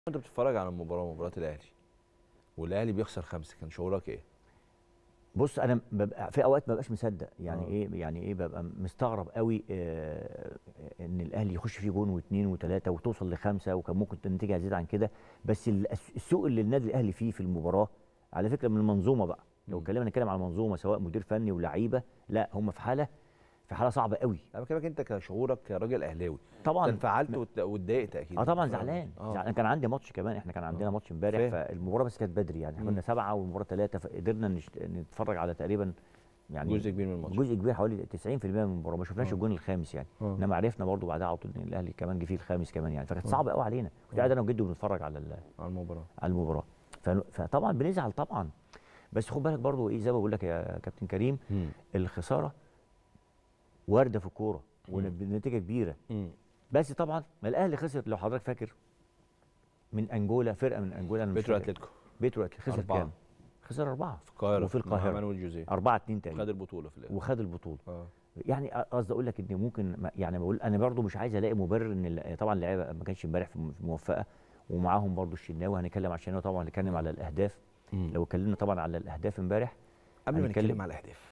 انت بتتفرج على المباراه مباراه الاهلي والاهلي بيخسر خمسه كان شعورك ايه؟ بص انا ببقى في اوقات ما ببقاش مصدق يعني آه. ايه يعني ايه ببقى مستغرب قوي آه ان الاهلي يخش فيه جون واثنين وثلاثه وتوصل لخمسه وكان ممكن النتيجه تزيد عن كده بس ال- السوق اللي النادي الاهلي فيه في المباراه على فكره من المنظومه بقى لو مم. اتكلمنا نتكلم على المنظومه سواء مدير فني ولاعيبه لا هم في حاله في حاله صعبه قوي انا بكلمك انت كشعورك كراجل اهلاوي طبعا انت انفعلت وات- واتضايقت اكيد اه طبعا في الفرق. زعلان اه زعلان كان عندي ماتش كمان احنا كان عندنا آه. ماتش امبارح فاهم. فالمباراه بس كانت بدري يعني احنا مم. كنا سبعه والمباراه ثلاثه فقدرنا نشت... نتفرج على تقريبا يعني جزء كبير من الماتش جزء كبير حوالي 90% من المباراه ما شفناش آه. الجون الخامس يعني آه. انما عرفنا برضو بعدها على طول ان الاهلي كمان جه فيه الخامس كمان يعني فكانت آه. صعبه قوي علينا كنت آه. قاعد انا وجدي بنتفرج على ال- على المباراه على المباراه ف... فطبعا بنزعل طبعا بس خد بالك برضو ايه زي ما بقول لك يا كابتن كريم مم. الخساره وارده في الكوره مم. والنتيجه كبيره مم. بس طبعا ما الاهلي خسر لو حضرتك فاكر من انجولا فرقه من انجولا أنا مش بيترو فاكر. اتلتيكو بيترو أتلتيكو. خسر أربعة. كام؟ خسر اربعه في القاهره وفي مع القاهرة. مانويل جوزيه 4 2 خد تقريبا البطوله في الاخر وخد البطوله اه يعني قصدي اقول لك ان ممكن ما- يعني بقول انا برضو مش عايز الاقي مبرر ان ال- طبعا اللعيبه ما كانش امبارح في م- في موفقه ومعاهم برضو الشناوي هنتكلم على الشناوي طبعا هنتكلم على الاهداف مم. لو اتكلمنا طبعا على الاهداف امبارح قبل ما هنتكلم- نتكلم على الاهداف